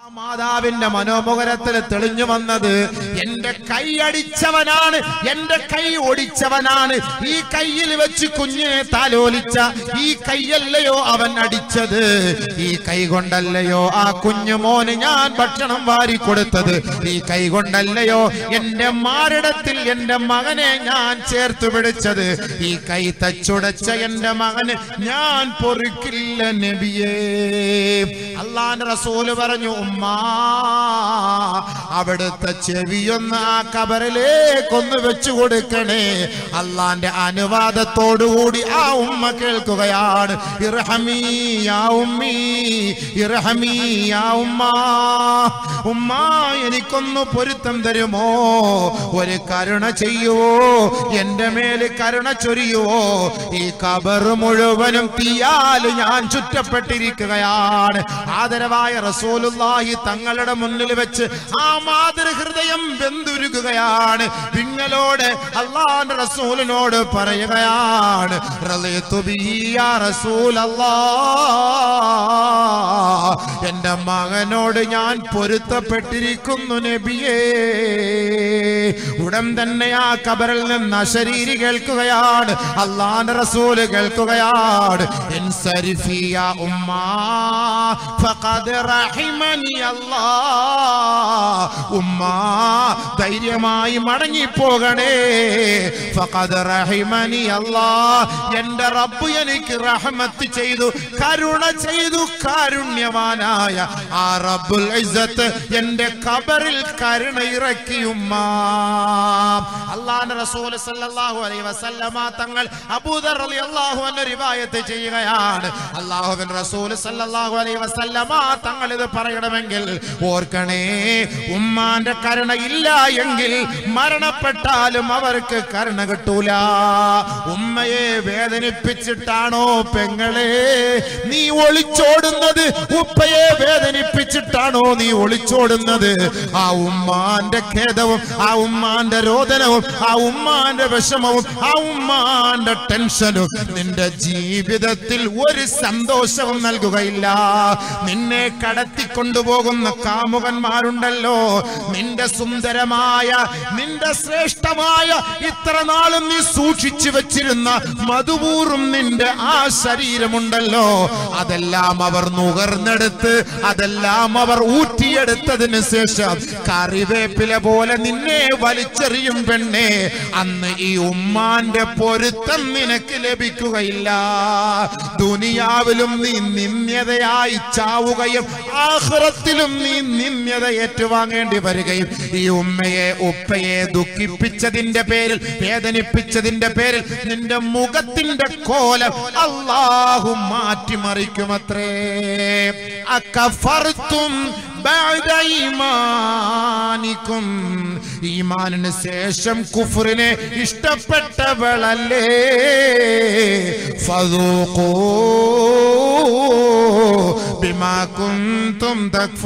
മാതാവിന്റെ മനോമുഖരത്തിൽ തെളിഞ്ഞു വന്നത് എന്റെ കൈ അടിച്ചവനാണ് എന്റെ കൈ ഒടിച്ചവനാണ് ഈ കയ്യിൽ വെച്ച് കുഞ്ഞിനെ താലോലിച്ച ഈ കൈയല്ലയോ അവൻ അടിച്ചത് ഈ കൈ കൊണ്ടല്ലയോ ആ കുഞ്ഞു മോന് ഞാൻ ഭക്ഷണം വാരി കൊടുത്തത് ഈ കൈ കൊണ്ടല്ലയോ എന്റെ മാറിടത്തിൽ എന്റെ മകനെ ഞാൻ ചേർത്ത് പിടിച്ചത് ഈ കൈ തച്ചുടച്ച എന്റെ മകന് ഞാൻ പൊറുക്കില്ല നബിയേ അള്ളാന്റെ റസൂല് പറഞ്ഞു ഉമ്മാ അവിടുത്തെ ചെവിയൊന്ന് ആ കബറിലേക്കൊന്ന് വെച്ചു കൊടുക്കണേ അള്ളാന്റെ അനുവാദത്തോടുകൂടി ആ ഉമ്മ കേൾക്കുകയാണ് ഇർഹമീ യാ ഉമ്മീ ഇർഹമീ യാ ഉമ്മ ഉമ്മ എനിക്കൊന്ന് പൊരുത്തം തരുമോ ഒരു കരുണ ചെയ്യുവോ എന്റെ മേല് കരുണ ചൊരിയുവോ ഈ കബർ മുഴുവനും തീയാൽ ഞാൻ ചുറ്റപ്പെട്ടിരിക്കുകയാണ് ആദരവായ റസൂലുള്ളാഹി തങ്ങളുടെ മുന്നിൽ വെച്ച് ആ മാതൃഹൃദയം വെന്തുരുകുകയാണ് നിങ്ങളോട് അള്ളാന്റെ റസൂലിനോട് പറയുകയാണ് റളിയതു ബിഹി യാ റസൂലല്ലാഹ്. എന്റെ മകനോട് ഞാൻ പൊരുത്തപ്പെട്ടിരിക്കുന്നു നബിയേ ഉടൻ തന്നെ ആ കബറിൽ നിന്ന് അശരീരി കേൾക്കുകയാണ് അള്ളാന്റെ റസൂല് കേൾക്കുകയാണ് ഇൻസരിഫി യാ ഉമ്മാ ഫഖദ് റഹിമനി അല്ലാഹ് ഉമ്മാ ധൈര്യമായി മടങ്ങിപ്പോകണേ ഫഖദ് റഹിമനി അല്ലാഹ് എന്റെ റബ്ബ് എനിക്ക് റഹ്മത്ത് ചെയ്തു കരുണ ചെയ്തു കാരുണ്യവാനായ ആ റബ്ബുൽ ഇസ്സത്ത് എന്റെ കബറിൽ കരുണ ഇറക്കി ഉമ്മാ അള്ളാഹുവിന്റെ റസൂൽ സല്ലല്ലാഹു അലൈഹി വസല്ലമ തങ്ങൾ അബൂദർ റളിയല്ലാഹു അൻഹു റിവായത്ത് ചെയ്യുകയാണ് അള്ളാഹുവിൻ റസൂൽ സല്ലല്ലാഹു അലൈഹി വസല്ലമ തങ്ങൾ ഇത് പറയണമെങ്കിൽ ഓർക്കണേ ഉമ്മാന്റെ കരുണ ഇല്ല എങ്കിൽ മരണപ്പെട്ടാലും അവർക്ക് കരുണ കിട്ടൂല ഉമ്മയെ വേദനിപ്പിച്ചിട്ടാണോ പെങ്ങളെ നീ ഒളിച്ചോടുന്നത് ഉപ്പയെ വേദനിപ്പിച്ചിട്ടാണോ നീ ഒളിച്ചോടുന്നത് ആ ഉമ്മാന്റെ ഖേദവും ആ ഉമ്മാന്റെ രോദനവും ആ ഉമ്മാന്റെ വിഷമവും ആ ഉമ്മാന്റെ ടെൻഷനും നിന്റെ ജീവിതത്തിൽ ഒരു സന്തോഷവും നൽകുകയില്ല നിന്നെ കടത്തിക്കൊണ്ടുപോകുന്ന കാമുകന്മാരുണ്ടല്ലോ നിന്റെ സുന്ദരമായ നിന്റെ ശ്രേഷ്ഠമായ ഇത്ര നാളും നീ സൂക്ഷിച്ചു വെച്ചിരുന്ന മധുപൂറും നിന്റെ ആ ശരീരമുണ്ടല്ലോ അതെല്ലാം അവർ നുകർന്നെടുത്ത് അതെല്ലാം അവർ ഊറ്റിയെടുത്തതിന് ശേഷം കറിവേപ്പില പോലെ നിന്നെ വലിച്ചെറിയും പെണ്ണെ അന്ന് ഈ ഉമ്മാന്റെ പൊരുത്തം നിനക്ക് ലഭിക്കുകയില്ല ദുനിയാവിലും നീ നിന്ദ്യതയായി ചാവുകയും ആഹ്റത്തിലും നീ നിന്ദ്യത ഏറ്റുവാങ്ങേണ്ടി വരികയും ഈ ഉമ്മയെ ഉപ്പയെ ദുഃഖിപ്പിച്ചതിന്റെ പേരിൽ വേദനിപ്പിച്ചതിന്റെ പേരിൽ നിന്റെ മുഖത്തിന്റെ കോലം അള്ളാഹു മാറ്റിമറിക്കുമത്രേ അക്കഫർത്തും ബഅദ ഈമാനിക്കും ഈമാനിന് ശേഷം കുഫറിനെ ഇഷ്ടപ്പെട്ടവളല്ലേ ഫദൂഖൂ ബിമാ കുന്തും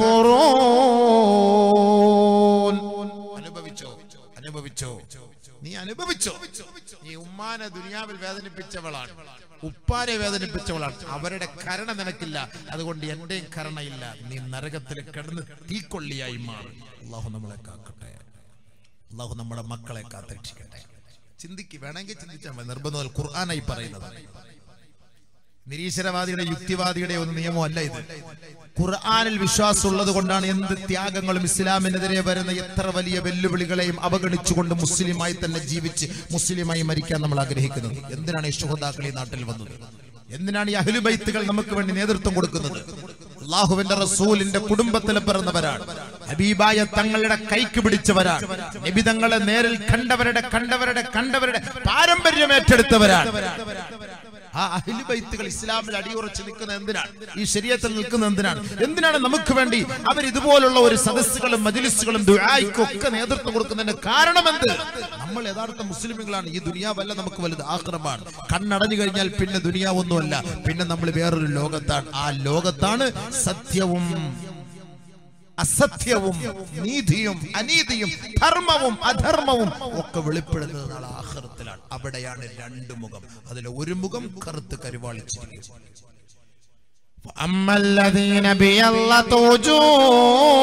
തക്ഫുറൂൻ അനുഭവിച്ചോ അനുഭവിച്ചോ നീ അനുഭവിച്ചോ നീ ഉമ്മാനെ ദുനിയാവിൽ വേദനിപ്പിച്ചവളാണ് ഉപ്പാനെ വേദനിപ്പിച്ചവളാണ് അവരുടെ കരുണ നിനക്കില്ല അതുകൊണ്ട് എന്റെയും കരുണയില്ല നീ നരകത്തിൽ കിടന്ന് തീക്കൊള്ളിയായി മാറും അള്ളാഹു നമ്മളെ കാക്കട്ടെ അള്ളാഹു നമ്മുടെ മക്കളെ കാത്തിരക്ഷിക്കട്ടെ ചിന്തിക്ക് വേണമെങ്കിൽ ചിന്തിച്ചാൽ മതി നിർബന്ധം ഖുർആനായി പറയുന്നത് നിരീശ്വരവാദിയുടെ യുക്തിവാദിയുടെ ഒന്നും നിയമമല്ല ഇത് ഖുർആനിൽ വിശ്വാസമുള്ളത് കൊണ്ടാണ് എന്ത് ത്യാഗങ്ങളും ഇസ്ലാമിനെതിരെ വരുന്ന എത്ര വലിയ വെല്ലുവിളികളെയും അവഗണിച്ചുകൊണ്ട് മുസ്ലിമായി തന്നെ ജീവിച്ച് മുസ്ലിമായി മരിക്കാൻ നമ്മൾ ആഗ്രഹിക്കുന്നത് എന്തിനാണ് ഈ ശുഹദാക്കൾ ഈ നാട്ടിൽ വന്നത് എന്തിനാണ് ഈ അഹ്ലുബൈത്തുകൾ നമുക്ക് വേണ്ടി നേതൃത്വം കൊടുക്കുന്നത് അള്ളാഹുവിന്റെ റസൂലിന്റെ കുടുംബത്തിൽ പിറന്നവരാണ് ഹബീബായ തങ്ങളുടെ കൈക്ക് പിടിച്ചവരാണ് നബി തങ്ങളെ നേരിൽ കണ്ടവരുടെ കണ്ടവരുടെ കണ്ടവരുടെ പാരമ്പര്യം ഏറ്റെടുത്തവരാണ് ആ അഹിലുബൈത്തുകൾ ഇസ്ലാമിൽ അടിയുറച്ച് നിൽക്കുന്ന എന്തിനാണ് ഈ ശരീരത്തിൽ നിൽക്കുന്ന എന്തിനാണ് എന്തിനാണ് നമുക്ക് വേണ്ടി അവർ ഇതുപോലുള്ള ഒരു സദസ്സുകളും മജിലിസുകളും ദുആയ്ക്കും ഒക്കെ നേതൃത്വം കൊടുക്കുന്നതിന്റെ കാരണം എന്ത് നമ്മൾ യഥാർത്ഥ മുസ്ലിമുകളാണ് ഈ ദുനിയാവല്ല നമുക്ക് വലുത് ആക്രമാണ് കണ്ണടഞ്ഞു കഴിഞ്ഞാൽ പിന്നെ ദുനിയാവൊന്നുമല്ല പിന്നെ നമ്മൾ വേറൊരു ലോകത്താണ് ആ ലോകത്താണ് സത്യവും അസത്യവും നീതിയും അനീതിയും ധർമ്മവും അധർമ്മവും ഒക്കെ വെളിപ്പെടുന്നത് നാളെ ആഹ്റത്തിലാണ് അവിടെയാണ് രണ്ട് മുഖം അതിൽ ഒരു മുഖം കറുത്ത് കരുവാളിച്ചിരിക്കും أما الذين بيضت وجوههم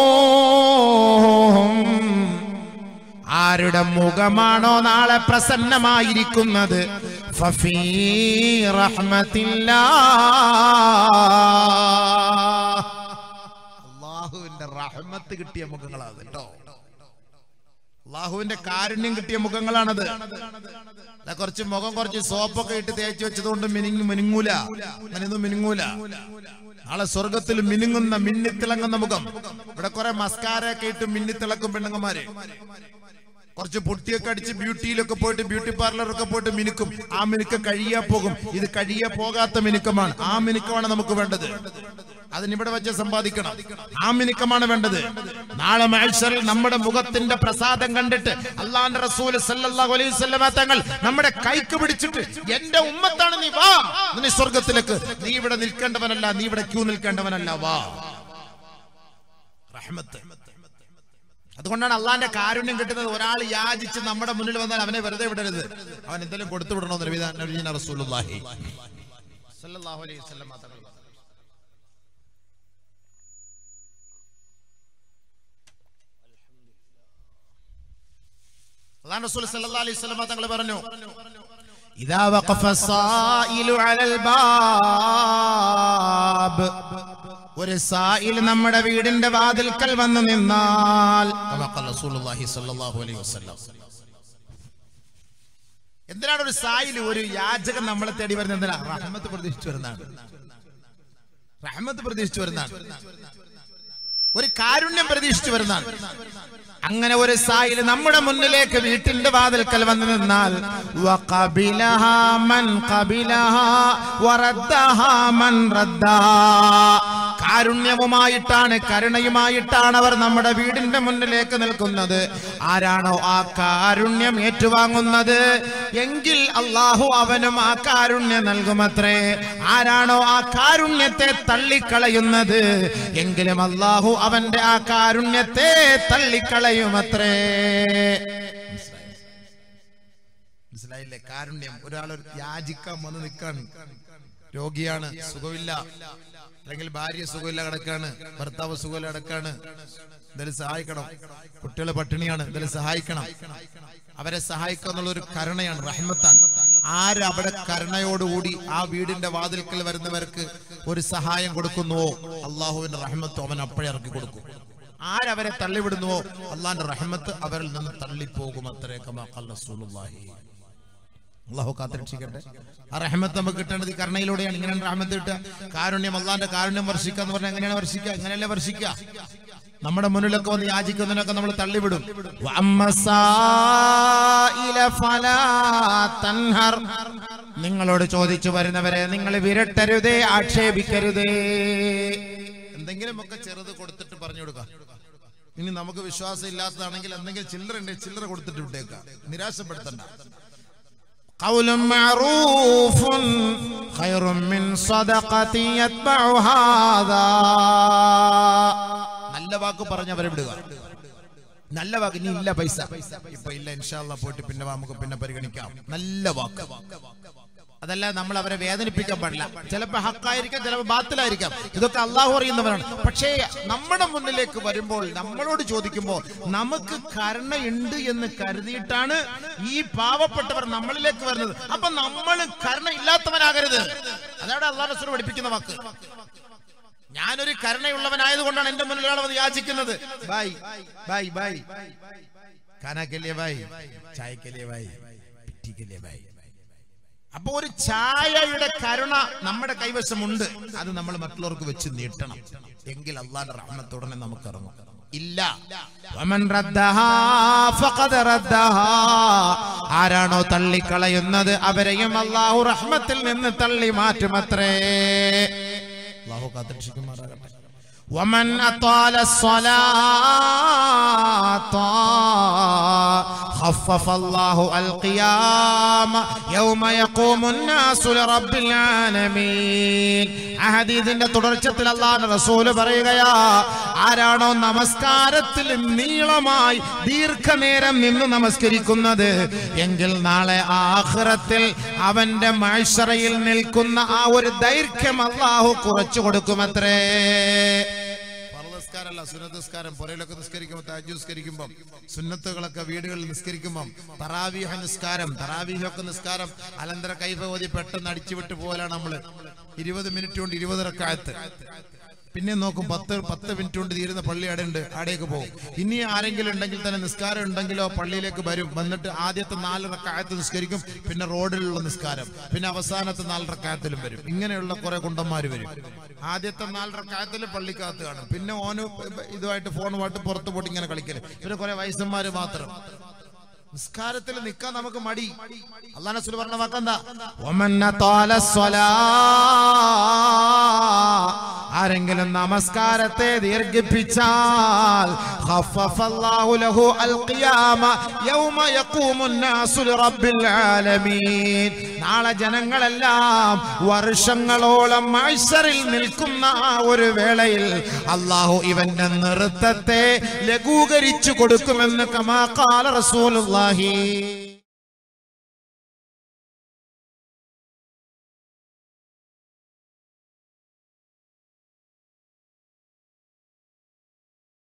ആരുടെ മുഖമാണോ നാളെ പ്രസന്നമായിരിക്കുന്നത് ഫഫീ റഹ്മത്തില്ലാ അള്ളാഹുവിന്റെ റഹ്മത്ത് കിട്ടിയ മുഖങ്ങളാണ് കേട്ടോ അള്ളാഹുവിന്റെ കാരുണ്യം കിട്ടിയ മുഖങ്ങളാണത് അല്ല കുറച്ച് മുഖം കുറച്ച് സോപ്പൊക്കെ ഇട്ട് തേച്ച് വെച്ചതുകൊണ്ട് മിനിങ്ങു മിനുങ്ങൂല അങ്ങനെയൊന്നും മിനുങ്ങൂല നാളെ സ്വർഗത്തിൽ മിനുങ്ങുന്ന മിന്നിത്തിളങ്ങുന്ന മുഖം ഇവിടെ കുറെ മസ്കാരൊക്കെ ഇട്ട് മിന്നിത്തിളക്കും പെണ്ണുങ്ങന്മാര് കുറച്ച് പൊട്ടിയൊക്കെ അടിച്ച് ബ്യൂട്ടിയിലൊക്കെ പോയിട്ട് ബ്യൂട്ടി പാർലറൊക്കെ പോയിട്ട് മിനുക്കും ആ മിനുക്ക് കഴിയാ പോകും ഇത് കഴിയാ പോകാത്ത മിനുക്കമാണ് ആ മിനുക്കമാണ് നമുക്ക് വേണ്ടത് അതിനിവിടെ വെച്ച് സമ്പാദിക്കണം ആ മിനുക്കമാണ് വേണ്ടത് നാളെ മത്സരിൽ നമ്മുടെ മുഖത്തിന്റെ പ്രസാദം കണ്ടിട്ട് അള്ളാന്റെ റസൂൽ സല്ലല്ലാഹു അലൈഹി വസല്ലമ തങ്ങൾ നമ്മുടെ കൈക്ക് പിടിച്ചിട്ട് എന്റെ ഉമ്മത്താണ് നീ വാ നീ സ്വർഗത്തിലേക്ക് നീ ഇവിടെ നിൽക്കേണ്ടവനല്ല നീ ഇവിടെ ക്യൂ നിൽക്കേണ്ടവനല്ല വാ റഹ്മത്ത് അതുകൊണ്ടാണ് അള്ളാന്റെ കാരുണ്യം കിട്ടുന്നത് ഒരാൾ യാചിച്ച് നമ്മുടെ മുന്നിൽ വന്നാൽ അവനെ വെറുതെ വിടരുത് അവൻ എന്തെങ്കിലും കൊടുത്തു വിടണമെന്ന് നബിദാ- നബിയുനാ റസൂലുള്ളാഹി സല്ലല്ലാഹു അലൈഹി വസല്ലമ തങ്ങൾ പറഞ്ഞു. അള്ളാഹ് റസൂൽ സല്ലല്ലാഹു അലൈഹി വസല്ലമ തങ്ങൾ പറഞ്ഞു ഇദാ വഖഫ സായിലു അലൽ ബാബ് ഒരു സായിൽ നമ്മുടെ വീടിന്റെ വാതിൽക്കൽ വന്ന് നിന്നാൽ കമാ ഖാല റസൂലുള്ളാഹി സ്വല്ലല്ലാഹു അലൈഹി വസല്ലം എന്തിനാണ് ഒരു സായിൽ ഒരു യാചകൻ നമ്മളെ തേടി വരുന്നത് എന്തിനാ റഹ്മത്ത് പ്രതീക്ഷിച്ചു വരുന്നതാണ് റഹ്മത്ത് പ്രതീക്ഷിച്ചു വരുന്നതാണ് ഒരു കാരുണ്യം പ്രതീക്ഷിച്ചു വരുന്നതാണ് അങ്ങനെ ഒരു സായിൽ നമ്മുടെ മുന്നിലേക്ക് വീട്ടിന്റെ വാതിൽക്കൽ വന്നു നിന്നാൽ വഖബിലഹാ മൻ ഖബിലഹാ വറദ്ദഹാ മൻ റദ്ദഹാ. കാരുണ്യവുമായിട്ടാണ് കരുണയുമായിട്ടാണ് അവർ നമ്മുടെ വീടിന്റെ മുന്നിലേക്ക് നിൽക്കുന്നത് ആരാണോ ആ കാരുണ്യം ഏറ്റുവാങ്ങുന്നത് എങ്കിൽ അള്ളാഹു അവനും ആ കാരുണ്യം നൽകുമത്രേ ആരാണോ ആ കാരുണ്യത്തെ തള്ളിക്കളയുന്നത് എങ്കിലും അള്ളാഹു അവന്റെ ആ കാരുണ്യത്തെ തള്ളിക്കളയുമത്രേ മനസ്സിലായില്ലേ കാരുണ്യം ഒരാൾ യാചിക്കാൻ വന്ന് നിൽക്കാണ് രോഗിയാണ് സുഖമില്ല അല്ലെങ്കിൽ ഭാര്യ സുഖമില്ല കിടക്കാണ് ഭർത്താവ് സുഖമില്ല കിടക്കാണ് എന്തായാലും സഹായിക്കണം കുട്ടികൾ പട്ടിണിയാണ് എന്തായാലും സഹായിക്കണം അവരെ സഹായിക്കുക എന്നുള്ള ഒരു കരുണയാണ് റഹ്മത്താണ് ആരവിടെ കരുണയോടുകൂടി ആ വീടിന്റെ വാതിൽക്കൽ വരുന്നവർക്ക് ഒരു സഹായം കൊടുക്കുന്നുവോ അള്ളാഹുവിന്റെ റഹ്മത്ത് അവൻ അപ്പോഴേ ഇറക്കി കൊടുക്കും ആരവരെ തള്ളിവിടുന്നുവോ അള്ളാന്റെ റഹ്മത്ത് അവരിൽ നിന്ന് തള്ളിപ്പോകും അത്രേ കമാ ഖാല റസൂലുള്ളാഹി അള്ളാഹു കാത്തിരക്ഷിക്കട്ടെ ആ റഹ്മത്ത് നമുക്ക് കിട്ടേണ്ടത് ഈ കരുണയിലൂടെയാണ് ഇങ്ങനെയാണ് റഹ്മത്ത് കിട്ടുക കാരുണ്യം അള്ളാന്റെ കാരുണ്യം വർഷിക്കുക എന്ന് പറഞ്ഞാൽ എങ്ങനെയാണ് വർഷിക്കുക എങ്ങനെയല്ലേ വർഷിക്കുക നമ്മുടെ മുന്നിലൊക്കെ വന്ന് യാചിക്കുന്നതിനൊക്കെ നമ്മൾ തള്ളിവിടും വഅമ്മ സായില ഫലാ തൻഹർ. നിങ്ങളോട് ചോദിച്ചു വരുന്നവരെ നിങ്ങൾ വിരട്ടരുതേ ആക്ഷേപിക്കരുതേ എന്തെങ്കിലുമൊക്കെ ചെറുത് കൊടുത്തിട്ട് പറഞ്ഞു കൊടുക്കാം ഇനി നമുക്ക് വിശ്വാസം ഇല്ലാത്തതാണെങ്കിൽ എന്തെങ്കിലും ചില്ലറ ഉണ്ടെങ്കിൽ ചില്ലറ കൊടുത്തിട്ട് വിട്ടേക്കാം നിരാശപ്പെടുത്തണ്ട قول معروف خير من صدقة يتبعها هذا നല്ല വാക്ക് പറഞ്ഞവരെ വിടുക നല്ല വാക്ക് ഇനി ഇല്ല പൈസ ഇപ്പൊ ഇല്ല ഇൻഷാല്ല പോയിട്ട് പിന്നെ വാ, നമുക്ക് പിന്നെ പരിഗണിക്കാം നല്ല വാക്ക് അതല്ല നമ്മൾ അവരെ വേദനിപ്പിക്കാൻ പാടില്ല ചിലപ്പോ ഹക്കായിരിക്കാം ചിലപ്പോ ബാത്തിലായിരിക്കാം ഇതൊക്കെ അള്ളാഹു അറിയുന്നവരാണ് പക്ഷേ നമ്മുടെ മുന്നിലേക്ക് വരുമ്പോൾ നമ്മളോട് ചോദിക്കുമ്പോൾ നമുക്ക് കരുണയുണ്ട് എന്ന് കരുതിയിട്ടാണ് ഈ പാവപ്പെട്ടവർ നമ്മളിലേക്ക് വരുന്നത് അപ്പൊ നമ്മൾ കരുണ ഇല്ലാത്തവനാകരുത് അതാണ് അള്ളാഹു റസൂൽ പഠിപ്പിക്കുന്ന വാക്ക് ഞാനൊരു കരുണയുള്ളവനായതുകൊണ്ടാണ് എന്റെ മുന്നിൽ ഒരാൾ വന്ന് യാചിക്കുന്നത് ബൈ ബൈ ബൈ കാനാക്കല്ലേ ബൈ ചായക്കല്ലേ ബൈ പിറ്റിക്കല്ലേ ബൈ അപ്പൊ ഒരു ചായയുടെ കരുണ നമ്മുടെ കൈവശമുണ്ട് അത് നമ്മൾ മറ്റുള്ളവർക്ക് വെച്ച് നീട്ടണം എങ്കിൽ അള്ളാന്റെ റഹ്മത്തുടനെ നമുക്ക് ഇറങ്ങും ഇല്ല വമൻ റദ്ദഹാ ഫഖദ് റദ്ദഹാ. ആരാണോ തള്ളിക്കളയുന്നത് അവരെയും അള്ളാഹു റഹ്മത്തിൽ നിന്ന് തള്ളി മാറ്റുമത്രേ അള്ളാഹു കാത്തിരക്ഷിക്കുമാറാകട്ടെ ومن أطال الصلاة خفف الله القيامة يوم يقوم الناس لرب العالمين അഹദീദിന്റെ തുടർച്ചത്തിൽ അള്ളാഹ് റസൂല് പറയുകയാ ആരാണോ നമസ്കാരത്തിൽ നീളമായി ദീർഘനേരം നിന്ന് നമസ്കരിക്കുന്നത് എങ്കിൽ നാളെ ആഖിറത്തിൽ അവന്റെ മാഴ്സറയിൽ നിൽക്കുന്ന ആ ഒരു ദൈർഘ്യം അള്ളാഹു കുറച്ചു കൊടുക്കുമത്രേ നിസ്കാരമല്ല സുന്നത്ത് നിസ്കാരം പുരയിലൊക്കെ നിസ്കരിക്കുമ്പോൾ താജ് നിസ്കരിക്കുമ്പോൾ സുന്നത്തുകളൊക്കെ വീടുകളിൽ നിസ്കരിക്കുമ്പോൾ തറാവീഹ നിസ്കാരം തറാവീഹൊക്കെ നിസ്കാരം അലന്തര കൈഫ ഓതി പെട്ടെന്ന് അടിച്ചു വിട്ട് പോലാണ് നമ്മള് ഇരുപത് മിനിറ്റ് കൊണ്ട് ഇരുപത് റക്കായത്ത് പിന്നെ നോക്കും പത്ത് പത്ത് മിനിറ്റ് കൊണ്ട് തീരുന്ന പള്ളി അവിടെ ഉണ്ട് അവിടേക്ക് പോകും ഇനി ആരെങ്കിലും ഉണ്ടെങ്കിൽ തന്നെ നിസ്കാരം ഉണ്ടെങ്കിലോ പള്ളിയിലേക്ക് വരും വന്നിട്ട് ആദ്യത്തെ നാല് റക്കായത്ത് നിസ്കരിക്കും പിന്നെ റോഡിലുള്ള നിസ്കാരം പിന്നെ അവസാനത്തെ നാല് റക്കായത്തിലും വരും ഇങ്ങനെയുള്ള കുറെ കുണ്ടന്മാര് വരും ആദ്യത്തെ നാല് റക്കായത്തിൽ പള്ളിക്കകത്ത് കാണും പിന്നെ ഓന് ഇതുമായിട്ട് ഫോണുമായിട്ട് പുറത്തു പോയിട്ട് ഇങ്ങനെ കളിക്കല് പിന്നെ കുറെ വയസ്സന്മാര് മാത്രം നിസ്കാരത്തിൽ നിൽക്കാൻ നമുക്ക് മടി അള്ളാഹ് റസൂൽ പറഞ്ഞ വാക്കെന്താ ഒമന്ന താല സ്വലാ ആരെങ്കിലും നമസ്കാരത്തെ ദീർഘിപ്പിച്ചാൽ ഖഫഫല്ലാഹു ലഹു അൽ ഖിയാമ യൗമ യഖൂമുൻ നാസു ലിറബ്ബിൽ ആലമീൻ നാളെ ജനങ്ങളെല്ലാം വർഷങ്ങളോളം മൈസറിൽ നിൽക്കുന്ന ആ ഒരു വേളയിൽ അള്ളാഹു ഇവന്റെ നൃത്തത്തെ ലഘൂകരിച്ചു കൊടുക്കുമെന്ന് കമാ ഖാല റസൂലുള്ളാഹി